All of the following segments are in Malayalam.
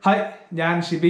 ഹായ് ഞാൻ ഷിബി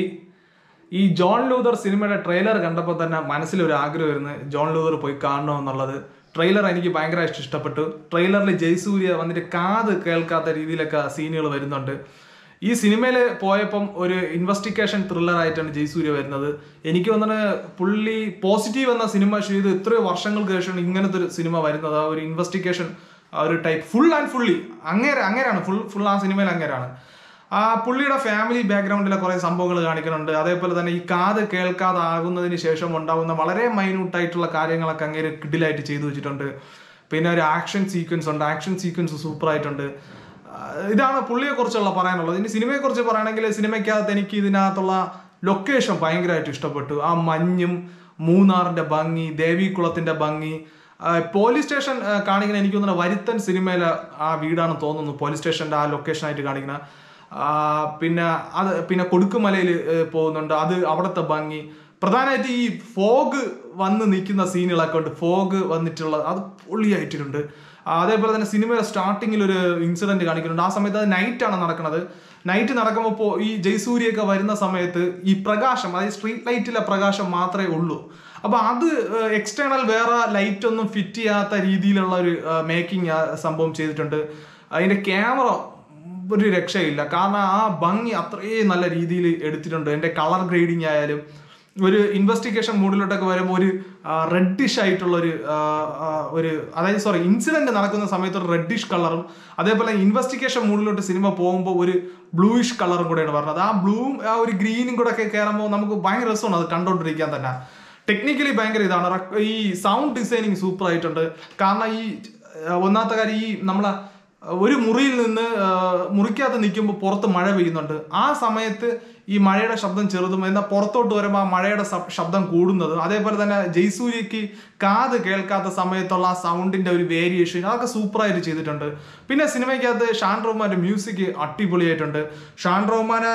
ഈ ജോൺ ലൂതർ സിനിമയുടെ ട്രെയിലർ കണ്ടപ്പോൾ തന്നെ മനസ്സിലൊരു ആഗ്രഹമായിരുന്നു ജോൺ ലൂതർ പോയി കാണണമെന്നുള്ളത് ട്രെയിലർ എനിക്ക് ഭയങ്കരമായിട്ട് ഇഷ്ടപ്പെട്ടു ട്രെയിലറിൽ ജയസൂര്യ വന്നിട്ട് കാത് കേൾക്കാത്ത രീതിയിലൊക്കെ സീനുകൾ വരുന്നുണ്ട് ഈ സിനിമയിൽ പോയപ്പം ഒരു ഇൻവെസ്റ്റിഗേഷൻ ത്രില്ലർ ആയിട്ടാണ് ജയസൂര്യ വരുന്നത് എനിക്ക് തോന്നുന്നത് പുള്ളി പോസിറ്റീവ് എന്ന സിനിമ ചെയ്ത് എത്രയോ വർഷങ്ങൾക്ക് ശേഷം ഇങ്ങനത്തെ ഒരു സിനിമ വരുന്നത് ആ ഒരു ഇൻവെസ്റ്റിഗേഷൻ ഒരു ടൈപ്പ് ഫുൾ ആൻഡ് ഫുള്ളി അങ്ങേരെ അങ്ങേരാണ് ഫുൾ ഫുൾ ആ സിനിമയിൽ അങ്ങേരാണ് ആ പുള്ളിയുടെ ഫാമിലി ബാക്ക്ഗ്രൗണ്ടിലെ കുറേ സംഭവങ്ങൾ കാണിക്കുന്നുണ്ട് അതേപോലെ തന്നെ ഈ കാത് കേൾക്കാതെ ആകുന്നതിന് ശേഷം ഉണ്ടാകുന്ന വളരെ മൈന്യൂട്ട് ആയിട്ടുള്ള കാര്യങ്ങളൊക്കെ അങ്ങേര് കിഡിലായിട്ട് ചെയ്തു വെച്ചിട്ടുണ്ട് പിന്നെ ഒരു ആക്ഷൻ സീക്വൻസ് ഉണ്ട് ആക്ഷൻ സീക്വൻസ് സൂപ്പർ ആയിട്ടുണ്ട് ആ, ഇതാണ് പുള്ളിയെ കുറിച്ചുള്ള പറയാനുള്ളത് ഇനി സിനിമയെ കുറിച്ച് പറയുകയാണെങ്കിൽ സിനിമയ്ക്കകത്ത് എനിക്ക് ഇതിനകത്തുള്ള ലൊക്കേഷൻ ഭയങ്കരമായിട്ട് ഇഷ്ടപ്പെട്ടു ആ മഞ്ഞും മൂന്നാറിന്റെ ഭംഗി ദേവികുളത്തിന്റെ ഭംഗി ആ, പോലീസ് സ്റ്റേഷൻ ആ, കാണിക്കുന്ന എനിക്ക് തോന്നുന്നു വരുത്തൻ സിനിമയിലെ ആ വീടാണ് തോന്നുന്നു പോലീസ് സ്റ്റേഷന്റെ ആ ലൊക്കേഷൻ ആയിട്ട് കാണിക്കുന്ന ആ, പിന്നെ അത് പിന്നെ കൊടുക്കുമലയിൽ പോകുന്നുണ്ട് അത് അവിടുത്തെ ഭംഗി പ്രധാനമായിട്ട് ഈ ഫോഗ് വന്ന് നിൽക്കുന്ന സീനുകളൊക്കെ ഉണ്ട് ഫോഗ് വന്നിട്ടുള്ള അത് പൊളിയായിട്ടുണ്ട് ആ, അതേപോലെ തന്നെ സിനിമയുടെ സ്റ്റാർട്ടിങ്ങിൽ ഒരു ഇൻസിഡന്റ് കാണിക്കുന്നുണ്ട് ആ സമയത്ത് അത് നൈറ്റ് ആണ് നടക്കുന്നത് നൈറ്റ് നടക്കുമ്പോൾ പോ- ഈ ജയ്സൂര്യൊക്കെ വരുന്ന സമയത്ത് ഈ പ്രകാശം അതായത് സ്ട്രീറ്റ് ലൈറ്റിലെ പ്രകാശം മാത്രമേ ഉള്ളൂ അപ്പൊ അത് എക്സ്റ്റേണൽ വേറെ ലൈറ്റ് ഒന്നും ഫിറ്റ് ചെയ്യാത്ത രീതിയിലുള്ള ഒരു മേക്കിംഗ് സംഭവം ചെയ്തിട്ടുണ്ട് അതിന്റെ ക്യാമറ ഒരു രക്ഷയില്ല കാരണം ആ ഭംഗി അത്രയും നല്ല രീതിയിൽ എടുത്തിട്ടുണ്ട് എൻ്റെ കളർ ഗ്രേഡിങ് ആയാലും ഒരു ഇൻവെസ്റ്റിഗേഷൻ മൂഡിലോട്ടൊക്കെ വരുമ്പോൾ ഒരു റെഡിഷ് ആയിട്ടുള്ള ഒരു ആ, ആ, ഒരു അതായത് സോറി ഇൻസിഡന്റ് നടക്കുന്ന സമയത്ത് ഒരു റെഡിഷ് കളറും അതേപോലെ ഇൻവെസ്റ്റിഗേഷൻ മൂഡിലോട്ട് സിനിമ പോകുമ്പോൾ ഒരു ബ്ലൂയിഷ് കളറും കൂടെയാണ് പറഞ്ഞത് ആ ബ്ലൂവും ആ ഒരു ഗ്രീനും കൂടെ ഒക്കെ കയറുമ്പോൾ നമുക്ക് ഭയങ്കര രസമാണ് അത് കണ്ടോണ്ടിരിക്കാൻ തന്നെ ടെക്നിക്കലി ഭയങ്കര ഇതാണ് റെക്- ഈ സൗണ്ട് ഡിസൈനിങ് സൂപ്പർ ആയിട്ടുണ്ട് കാരണം ഈ ആ, ഒന്നാമത്തെ കാര്യം ഈ നമ്മളെ ഒരു മുറിയിൽ നിന്ന് ആ, മുറിക്കകത്ത് നിൽക്കുമ്പോൾ പുറത്ത് മഴ പെയ്യുന്നുണ്ട് ആ സമയത്ത് ഈ മഴയുടെ ശബ്ദം ചെറുതും എന്നാൽ പുറത്തോട്ട് വരുമ്പോൾ ആ മഴയുടെ സ- ശബ്ദം കൂടുന്നത് അതേപോലെ തന്നെ ജയ്സൂര്യക്ക് കാത് കേൾക്കാത്ത സമയത്തുള്ള ആ സൗണ്ടിന്റെ ഒരു വേരിയേഷൻ അതൊക്കെ സൂപ്പറായിട്ട് ചെയ്തിട്ടുണ്ട് പിന്നെ സിനിമയ്ക്കകത്ത് ഷാൻ റഹ്മാന്റെ മ്യൂസിക് അടിപൊളിയായിട്ടുണ്ട് ഷാൻ റഹ്മാന്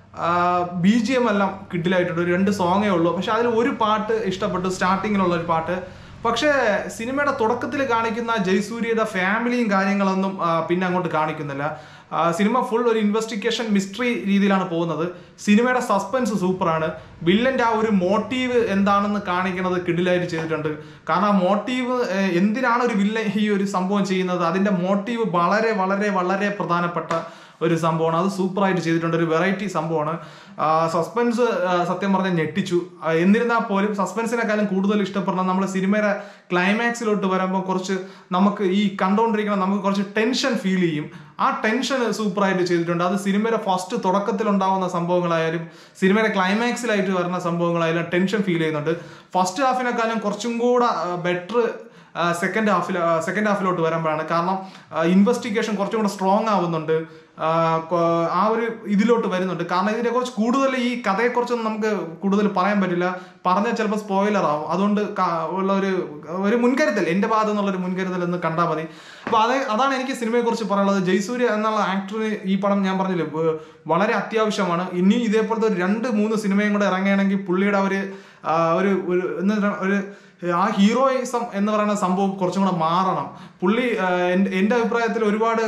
ബി ജി എം എല്ലാം കിട്ടിലായിട്ടുണ്ട് ഒരു രണ്ട് സോങ്ങേ ഉള്ളൂ പക്ഷെ അതിൽ ഒരു പാട്ട് ഇഷ്ടപ്പെട്ടു സ്റ്റാർട്ടിങ്ങിലുള്ള ഒരു പാട്ട് പക്ഷേ സിനിമയുടെ തുടക്കത്തിൽ കാണിക്കുന്ന ജയസൂര്യയുടെ ഫാമിലിയും കാര്യങ്ങളൊന്നും ആ, പിന്നെ അങ്ങോട്ട് കാണിക്കുന്നില്ല ആ, സിനിമ ഫുൾ ഒരു ഇൻവെസ്റ്റിഗേഷൻ മിസ്റ്ററി രീതിയിലാണ് പോകുന്നത് സിനിമയുടെ സസ്പെൻസ് സൂപ്പറാണ് വില്ലന്റെ ആ ഒരു മോട്ടീവ് എന്താണെന്ന് കാണിക്കുന്നത് കിടിലായിട്ട് ചെയ്തിട്ടുണ്ട് കാരണം ആ മോട്ടീവ് എന്തിനാണ് ഒരു വില്ലൻ ഈ ഒരു സംഭവം ചെയ്യുന്നത് അതിന്റെ മോട്ടീവ് വളരെ വളരെ വളരെ പ്രധാനപ്പെട്ട ഒരു സംഭവമാണ് അത് സൂപ്പറായിട്ട് ചെയ്തിട്ടുണ്ട് ഒരു വെറൈറ്റി സംഭവമാണ് സസ്പെൻസ് സത്യം പറഞ്ഞാൽ ഞെട്ടിച്ചു ആ, എന്നിരുന്നാൽ പോലും സസ്പെൻസിനെക്കാളും കൂടുതൽ ഇഷ്ടപ്പെടണം നമ്മൾ സിനിമയുടെ ക്ലൈമാക്സിലോട്ട് വരുമ്പോൾ കുറച്ച് നമുക്ക് ഈ കണ്ടുകൊണ്ടിരിക്കണം നമുക്ക് കുറച്ച് ടെൻഷൻ ഫീൽ ചെയ്യും ആ ടെൻഷൻ സൂപ്പറായിട്ട് ചെയ്തിട്ടുണ്ട് അത് സിനിമയുടെ ഫസ്റ്റ് തുടക്കത്തിൽ ഉണ്ടാവുന്ന സംഭവങ്ങളായാലും സിനിമയുടെ ക്ലൈമാക്സിലായിട്ട് വരുന്ന സംഭവങ്ങളായാലും ടെൻഷൻ ഫീൽ ചെയ്യുന്നുണ്ട് ഫസ്റ്റ് ഹാഫിനെക്കാളും കുറച്ചും കൂടെ ബെറ്റർ സെക്കൻഡ് ഹാഫിൽ സെക്കൻഡ് ഹാഫിലോട്ട് വരുമ്പോഴാണ് കാരണം ഇൻവെസ്റ്റിഗേഷൻ കുറച്ചും കൂടെ സ്ട്രോങ് ആവുന്നുണ്ട് ആ, കൊ- ആ ഒരു ഇതിലോട്ട് വരുന്നുണ്ട് കാരണം ഇതിനെ കുറിച്ച് കൂടുതൽ ഈ കഥയെക്കുറിച്ചൊന്നും നമുക്ക് കൂടുതൽ പറയാൻ പറ്റില്ല പറഞ്ഞാൽ ചിലപ്പോൾ സ്പോയിലർ ആവും അതുകൊണ്ട് ക- ഉള്ള ഒരു ഒരു മുൻകരുതൽ എൻ്റെ ഭാഗത്തു നിന്നുള്ള ഒരു മുൻകരുതൽ എന്ന് കണ്ടാൽ മതി അപ്പൊ അത് അതാണ് എനിക്ക് സിനിമയെ കുറിച്ച് പറയാനുള്ളത് ജയ്സൂര്യ എന്നുള്ള ആക്ടറിന് ഈ പടം ഞാൻ പറഞ്ഞില്ലേ വ- വളരെ അത്യാവശ്യമാണ് ഇനി ഇതേപോലത്തെ ഒരു രണ്ട് മൂന്ന് സിനിമയും കൂടെ ഇറങ്ങുകയാണെങ്കിൽ പുള്ളിയുടെ ആ ഒരു ആ, ഒരു ഒരു എന്ന് പറഞ്ഞാ ഒരു ആ ഹീറോയിസം എന്ന് പറയുന്ന സംഭവം കുറച്ചും കൂടെ മാറണം പുള്ളി ആ, എൻ്റെ- എൻ്റെ അഭിപ്രായത്തിൽ ഒരുപാട്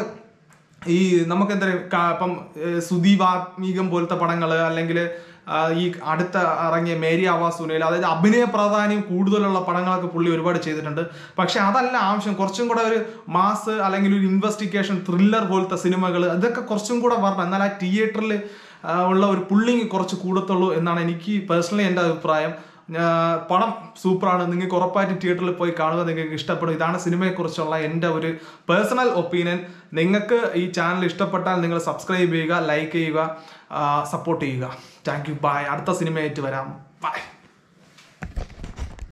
ഈ നമുക്ക് എന്താ പറയുക ഇപ്പം സുദീപാത്മീകം പോലത്തെ പടങ്ങൾ അല്ലെങ്കിൽ ഈ അടുത്ത ഇറങ്ങിയ മേരി ആവാസ് സുനയിൽ അതായത് അഭിനയ പ്രാധാന്യം കൂടുതലുള്ള പടങ്ങളൊക്കെ പുള്ളി ഒരുപാട് ചെയ്തിട്ടുണ്ട് പക്ഷെ അതല്ല ആവശ്യം കുറച്ചും കൂടെ ഒരു മാസ് അല്ലെങ്കിൽ ഒരു ഇൻവെസ്റ്റിഗേഷൻ ത്രില്ലർ പോലത്തെ സിനിമകൾ അതൊക്കെ കുറച്ചും കൂടെ വരണം എന്നാൽ ആ തിയേറ്ററിൽ ഉള്ള ഒരു പുള്ളിങ് കുറച്ച് കൂടത്തുള്ളൂ എന്നാണ് എനിക്ക് പേഴ്സണലി എൻ്റെ അഭിപ്രായം ആ, പടം സൂപ്പറാണ് നിങ്ങൾക്ക് ഉറപ്പായിട്ട് തിയേറ്ററിൽ പോയി കാണുക നിങ്ങൾക്ക് ഇഷ്ടപ്പെടും ഇതാണ് സിനിമയെക്കുറിച്ചുള്ള എൻ്റെ ഒരു പേഴ്സണൽ ഒപ്പീനിയൻ നിങ്ങൾക്ക് ഈ ചാനൽ ഇഷ്ടപ്പെട്ടാൽ നിങ്ങൾ സബ്സ്ക്രൈബ് ചെയ്യുക ലൈക്ക് ചെയ്യുക സപ്പോർട്ട് ചെയ്യുക താങ്ക് യു ബൈ അടുത്ത സിനിമയായിട്ട് വരാം ബൈ